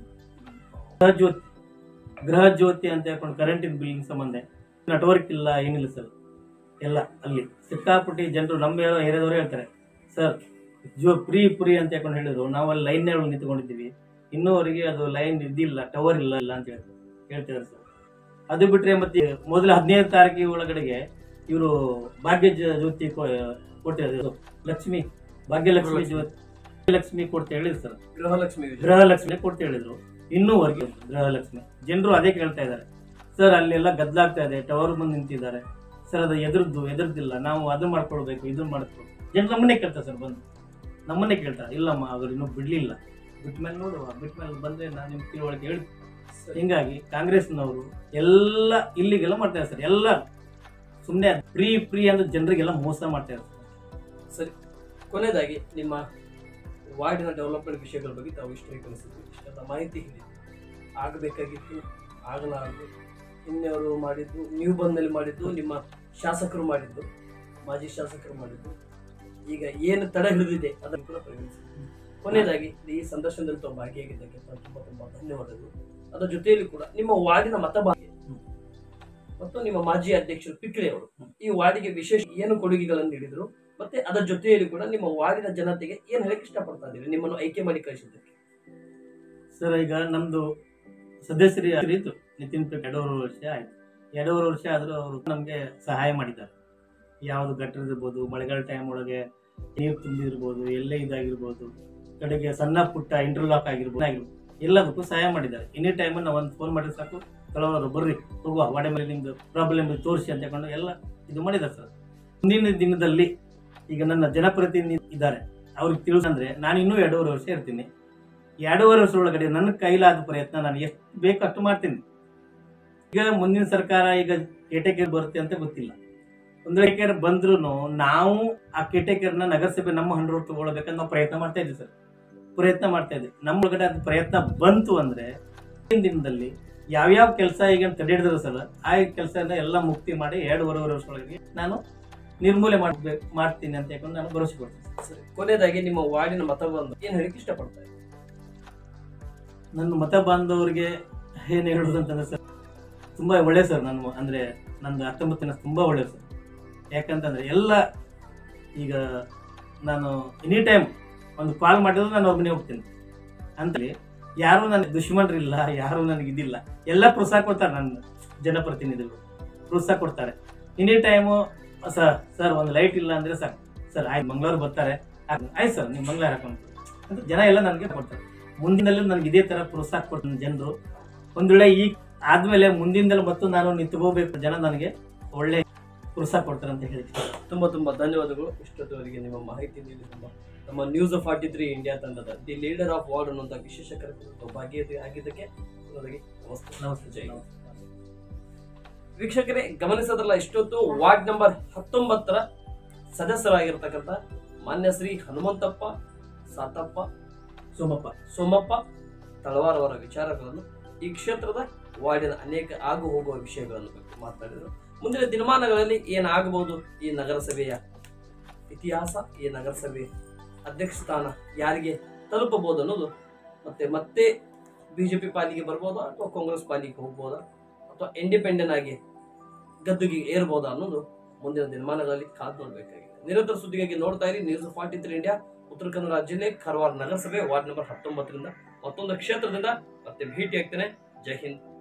ಗೃಹ ಜ್ಯೋತಿ ಗೃಹ ಜ್ಯೋತಿ ಅಂತ ಹೇಳ್ಕೊಂಡು ಕರೆಂಟಿನ ಬಿಲ್ಲಿಂಗ್ ಸಂಬಂಧ ನೆಟ್ವರ್ಕ್ ಇಲ್ಲ ಏನಿಲ್ಲ ಸರ್ ಎಲ್ಲ ಅಲ್ಲಿ ಸಿಕ್ಕಾಪಟ್ಟಿ ಜನರು ನಮ್ಮ ಏರಿಯಾದವರು ಹೇಳ್ತಾರೆ ಸರ್ ಜೋ ಫ್ರೀ ಫ್ರೀ ಅಂತ ಹೇಳ್ಕೊಂಡು ಹೇಳಿದ್ರು ನಾವು ಅಲ್ಲಿ ಲೈನ್ ಒಳಗೆ ನಿಂತ್ಕೊಂಡಿದ್ದೀವಿ ಇನ್ನೂವರೆಗೆ ಅದು ಲೈನ್ ಇದ್ದಿಲ್ಲ ಟವರ್ ಇಲ್ಲ ಇಲ್ಲ ಅಂತ ಹೇಳ್ತಾರೆ ಹೇಳ್ತಿದ್ದಾರೆ ಸರ್ ಅದು ಬಿಟ್ರೆ ಮತ್ತೆ ಮೊದಲ ಹದಿನೈದು ತಾರೀಕಿಗೆ ಒಳಗಡೆಗೆ ಇವರು ಭಾಗ್ಯ ಜ- ಜ್ಯೋತಿ ಕೊ- ಕೊಟ್ಟಿರೋದು ಲಕ್ಷ್ಮಿ ಭಾಗ್ಯಲಕ್ಷ್ಮಿ ಜ್ಯೋತಿ ಲಕ್ಷ್ಮಿ ಕೊಡ್ತಾ ಹೇಳಿದ್ರು ಸರ್ ಗೃಹಲಕ್ಷ್ಮಿ ಯೋಜನೆ ಗೃಹಲಕ್ಷ್ಮಿ ಕೊಡ್ತಾ ಹೇಳಿದ್ರು ಇನ್ನೂವರೆಗೆ ಗೃಹಲಕ್ಷ್ಮಿ ಜನರು ಅದೇ ಕೇಳ್ತಾ ಇದ್ದಾರೆ ಸರ್ ಅಲ್ಲೆಲ್ಲ ಗದ್ದಲಾಗ್ತಾ ಇದೆ ಟವರ್ ಬಂದು ನಿಂತಿದ್ದಾರೆ ಸರ್ ಅದು ಎದುರ್ದು ಎದುರ್ದಿಲ್ಲ ನಾವು ಅದು ಮಾಡ್ಕೊಳ್ಬೇಕು ಇದು ಮಾಡ್ಕೊಳ್ಬೇಕು ಜನರು ನಮ್ಮನ್ನೇ ಕೇಳ್ತಾರೆ ಸರ್ ಬಂದು ನಮ್ಮನ್ನೇ ಕೇಳ್ತಾರೆ ಇಲ್ಲಮ್ಮ ಅವ್ರು ಇನ್ನೂ ಬಿಡ್ಲಿಲ್ಲ ಬಿಟ್ಟ ಮೇಲೆ ನೋಡುವ ಬಿಟ್ಟ ಮೇಲೆ ಬಂದ್ರೆ ನಾನು ನಿಮ್ಗೆ ತಿಳುವಳಿಕೆ ಹೇಳಿ ಸರಿ. ಹಿಂಗಾಗಿ ಕಾಂಗ್ರೆಸ್ನವರು ಎಲ್ಲ ಇಲ್ಲಿಗೆಲ್ಲ ಮಾಡ್ತಾರೆ ಸರ್ ಎಲ್ಲ ಸುಮ್ಮನೆ ಫ್ರೀ ಫ್ರೀ ಅಂದ್ರೆ ಜನರಿಗೆಲ್ಲ ಮೋಸ ಮಾಡ್ತಾರೆ ಸರಿ ಕೊನೆಯದಾಗಿ ನಿಮ್ಮ ವಾರ್ಡಿನ ಡೆವಲಪ್ಮೆಂಟ್ ವಿಷಯಗಳ ಬಗ್ಗೆ ತಾವು ಇಷ್ಟು ಕಲಿಸಿದ್ವಿ ಇಷ್ಟೆಲ್ಲ ಮಾಹಿತಿ ಇದೆ ಆಗಬೇಕಾಗಿತ್ತು ಆಗಲಾರದು ಇನ್ನವರು ಮಾಡಿದ್ದು ನೀವು ಬಂದಲ್ಲಿ ಮಾಡಿದ್ದು ನಿಮ್ಮ ಶಾಸಕರು ಮಾಡಿದ್ದು ಮಾಜಿ ಶಾಸಕರು ಮಾಡಿದ್ದು ಈಗ ಏನು ತಡೆ ಹಿಡಿದಿದೆ ಅದನ್ನು ಕೂಡ ಪರಿಗಣಿಸಿದ್ವಿ ಕೊನೆಯದಾಗಿ ಈ ಸಂದರ್ಶನದಲ್ಲಿ ತಾವು ಭಾಗಿಯಾಗಿದ್ದಕ್ಕೆ ತಾವು ತುಂಬಾ ತುಂಬಾ ಧನ್ಯವಾದಗಳು ಅದರ ಜೊತೆಯಲ್ಲಿ ಕೂಡ ನಿಮ್ಮ ವಾರ್ಡಿನ ಮತಭಾಗ್ಯ ಮತ್ತು ನಿಮ್ಮ ಮಾಜಿ ಅಧ್ಯಕ್ಷರು ಪಿಕ್ಳೆ ಅವರು ಈ ವಾರ್ಡಿಗೆ ವಿಶೇಷ ಏನು ಕೊಡುಗೆಗಳನ್ನು ನೀಡಿದ್ರು ಮತ್ತೆ ಅದರ ಜೊತೆಯಲ್ಲಿ ಕೂಡ ನಿಮ್ಮ ವಾರ್ಡಿನ ಜನತೆಗೆ ಏನ್ ಹೇಳಕ್ ಇಷ್ಟಪಡ್ತಾ ಇದ್ದೀರಿ ನಿಮ್ಮನ್ನು ಆಯ್ಕೆ ಮಾಡಿ ಕಳಿಸಿದ್ದಕ್ಕೆ ಸರ್ ಈಗ ನಮ್ದು ಸದಸ್ಯರಿ ಇತ್ತು ನಿತಿನ್ ಪೇಟ್ ಎರಡೂವರೆ ವರ್ಷ ಆಯ್ತು ಎರಡೂವರೆ ವರ್ಷ ಆದರೂ ಅವರು ನಮಗೆ ಸಹಾಯ ಮಾಡಿದ್ದಾರೆ ಯಾವುದು ಗಟ್ಟರ್ ಇರ್ಬೋದು ಮಳೆಗಾಲ ಟೈಮ್ ಒಳಗೆ ನೀರು ತುಂಬಿರ್ಬೋದು ಎಲ್ಲೇ ಇದಾಗಿರ್ಬೋದು ಕಡೆಗೆ ಸಣ್ಣ ಪುಟ್ಟ ಇಂಟರ್ಲಾಕ್ ಆಗಿರ್ಬೋದು ಆಗಿರ್ಬೋದು ಎಲ್ಲದಕ್ಕೂ ಸಹಾಯ ಮಾಡಿದ್ದಾರೆ ಎನಿ ಟೈಮ್ ನಾವು ಒಂದು ಫೋನ್ ಮಾಡಿದ್ರೆ ಸಾಕು ಕೆಲವರು ಬರ್ರಿ ಹೋಗುವ ವಾಡೆ ಮೇಲೆ ನಿಮ್ದು ಪ್ರಾಬ್ಲಮ್ ತೋರಿಸಿ ಅಂತ ಹೇಳ್ಕೊಂಡು ಎಲ್ಲ ಇದು ಮಾಡಿದ್ದಾರೆ ಸರ್ ಮುಂದಿನ ದಿನದಲ್ಲಿ ಈಗ ನನ್ನ ಜನಪ್ರತಿನಿಧಿ ಇದ್ದಾರೆ ಅವ್ರಿಗೆ ತಿಳಿಸಂದ್ರೆ ನಾನು ಇನ್ನೂ ಎರಡೂವರೆ ವರ್ಷ ಇರ್ತೀನಿ ಎರಡೂವರೆ ವರ್ಷ ಒಳಗಡೆ ನನ್ನ ಕೈಲಾದ ಪ್ರಯತ್ನ ನಾನು ಎಷ್ಟು ಬೇಕು ಅಷ್ಟು ಮಾಡ್ತೀನಿ ಈಗ ಮುಂದಿನ ಸರ್ಕಾರ ಈಗ ಕೇಟಕೇರ್ ಬರುತ್ತೆ ಅಂತ ಗೊತ್ತಿಲ್ಲ ಒಂದು ಕೇರ್ ಬಂದ್ರು ನಾವು ಆ ಕೇಟಕೇರ್ನ ನಗರಸಭೆ ನಮ್ಮ ಹಂಡ್ರೋಡ್ ತಗೊಳ್ಬೇಕಂತ ನಾವು ಪ್ರಯತ್ನ ಮಾಡ್ತಾ ಇದ್ವಿ ಸರ್ ಪ್ರಯತ್ನ ಮಾಡ್ತಾ ಇದ್ವಿ ನಮ್ಮ ಒಳಗಡೆ ಅದು ಪ್ರಯತ್ನ ಬಂತು ಅಂದ್ರೆ ಮುಂದಿನ ದಿನದಲ್ಲಿ ಯಾವ್ಯಾವ ಕೆಲಸ ಈಗ ತಡೆ ಹಿಡಿದ್ರು ಸರ್ ಆ ಕೆಲಸನ ಎಲ್ಲ ಮುಕ್ತಿ ಮಾಡಿ ಎರಡೂವರೆ ವರ್ಷ ಒಳಗೆ ನಾನು ನಿರ್ಮೂಲೆ ಮಾಡ್ಬೇಕು ಮಾಡ್ತೀನಿ ಅಂತ ಹೇಳ್ಕೊಂಡು ನಾನು ಭರವಸೆ ಕೊಡ್ತೀನಿ ಸರಿ ಕೊನೆಯದಾಗಿ ನಿಮ್ಮ ವಾರ್ಡಿನ ಮತವನ್ನು ಏನ್ ಹೇಳಕ್ ಇಷ್ಟಪಡ್ತಾ ಇದ್ದೀರಿ ನನ್ನ ಮತ ಬಾಂಧವರಿಗೆ ಏನು ಹೇಳುದು ಅಂತಂದ್ರೆ ಸರ್ ತುಂಬಾ ಒಳ್ಳೆ ಸರ್ ನನ್ನ ಅಂದ್ರೆ ನಂದು ಹತ್ತೊಂಬತ್ತಿನ ತುಂಬಾ ಒಳ್ಳೆ ಸರ್ ಯಾಕಂತಂದ್ರೆ ಎಲ್ಲ ಈಗ ನಾನು ಎನಿ ಟೈಮ್ ಒಂದು ಕಾಲ್ ಮಾಡಿದ್ರೆ ನಾನು ಅವ್ರ ಮನೆ ಹೋಗ್ತೀನಿ ಅಂತೇಳಿ ಯಾರು ನನಗೆ ದುಶ್ಮನ್ರಿಲ್ಲ ಯಾರು ನನಗೆ ಇದಿಲ್ಲ ಎಲ್ಲ ಪ್ರೋತ್ಸಾಹ ಕೊಡ್ತಾರೆ ನನ್ನ ಜನಪ್ರತಿನಿಧಿಗಳು ಪ್ರೋತ್ಸಾಹ ಕೊಡ್ತಾರೆ ಎನಿ ಟೈಮು ಸರ್ ಸರ್ ಒಂದು ಲೈಟ್ ಇಲ್ಲ ಅಂದ್ರೆ ಸಾಕು ಸರ್ ಆಯ್ತು ಮಂಗಳವಾರ ಬರ್ತಾರೆ ಆಯ್ತು ಆಯ್ತು ಸರ್ ನೀವು ಮಂಗಳವಾರ ಹಾಕೊಂಡು ಅಂತ ಜನ ಎಲ್ಲ ನನಗೆ ಕೊಡ್ತಾರೆ ಮುಂದಿನಲ್ಲೂ ನನಗೆ ಇದೇ ತರ ಪ್ರೋತ್ಸಾಹ ಕೊಡ್ತೀನಿ ಜನರು ಒಂದ್ ವೇಳೆ ಈಗ ಆದ್ಮೇಲೆ ಮುಂದಿನದಲ್ಲಿ ಮತ್ತು ನಾನು ನಿಂತ್ಕೋಬೇಕು ಜನ ನನಗೆ ಒಳ್ಳೆ ಪ್ರೋತ್ಸಾಹ ಕೊಡ್ತಾರೆ ಅಂತ ಹೇಳಿ ತುಂಬಾ ತುಂಬಾ ಧನ್ಯವಾದಗಳು ಇಷ್ಟೊತ್ತವರೆಗೆ ನಿಮ್ಮ ಮಾಹಿತಿ ನೀಡಿ ನಮ್ಮ ನಮ್ಮ ನ್ಯೂಸ್ ಫಾರ್ಟಿ ತ್ರೀ ಇಂಡಿಯಾ ತಂಡದ ದಿ ಲೀಡರ್ ಆಫ್ ವಾರ್ಡ್ ಅನ್ನುವಂಥ ವಿಶೇಷ ಕಾರ್ಯಕ್ರಮದ ಭಾಗಿಯಾಗಿ ಆಗಿದ್ದಕ್ಕೆ ಅವರಿಗೆ ನಮಸ್ತೆ ನಮಸ್ತೆ ಜೈ ಹಿಂದ್. ವೀಕ್ಷಕರೇ ಗಮನಿಸೋದ್ರಲ್ಲ ಇಷ್ಟೊತ್ತು ವಾರ್ಡ್ ನಂಬರ್ ಹತ್ತೊಂಬತ್ತರ ಸದಸ್ಯರಾಗಿರ್ತಕ್ಕಂಥ ಮಾನ್ಯ ಶ್ರೀ ಹನುಮಂತಪ್ಪ ಸಾತಪ್ಪ ಸೋಮಪ್ಪ ಸೋಮಪ್ಪ ತಳವಾರ್ ಅವರ ವಿಚಾರಗಳನ್ನು ಈ ಕ್ಷೇತ್ರದ ವಾರ್ಡಿನ ಅನೇಕ ಆಗು ಹೋಗುವ ವಿಷಯಗಳನ್ನು ಬಗ್ಗೆ ಮಾತನಾಡಿದರು ಮುಂದಿನ ದಿನಮಾನಗಳಲ್ಲಿ ಏನಾಗಬಹುದು ಈ ನಗರಸಭೆಯ ಇತಿಹಾಸ ಈ ನಗರಸಭೆ ಅಧ್ಯಕ್ಷ ಸ್ಥಾನ ಯಾರಿಗೆ ತಲುಪಬಹುದು ಅನ್ನೋದು ಮತ್ತೆ ಮತ್ತೆ ಬಿಜೆಪಿ ಪಾಲಿಗೆ ಬರ್ಬೋದಾ ಅಥವಾ ಕಾಂಗ್ರೆಸ್ ಪಾಲಿಗೆ ಹೋಗ್ಬೋದಾ ಅಥವಾ ಇಂಡಿಪೆಂಡೆಂಟ್ ಆಗಿ ಗದ್ದುಗೆ ಏರ್ಬೋದಾ ಅನ್ನೋದು ಮುಂದಿನ ದಿನಮಾನಗಳಲ್ಲಿ ಕಾದು ನೋಡಬೇಕಾಗಿದೆ ನಿರಂತರ ಸುದ್ದಿಗಾಗಿ ನೋಡ್ತಾ ಇರಿ ನ್ಯೂಸ್ ಫಾರ್ಟಿ ತ್ರೀ ಇಂಡಿಯಾ ಉತ್ತರ ಕನ್ನಡ ಜಿಲ್ಲೆ ಕಾರವಾರ ನಗರಸಭೆ ವಾರ್ಡ್ ನಂಬರ್ ಹತ್ತೊಂಬತ್ತರಿಂದ ಮತ್ತೊಂದು ಕ್ಷೇತ್ರದಿಂದ ಮತ್ತೆ ಭೇಟಿ ಆಗ್ತೇನೆ ಜೈ ಹಿಂದ್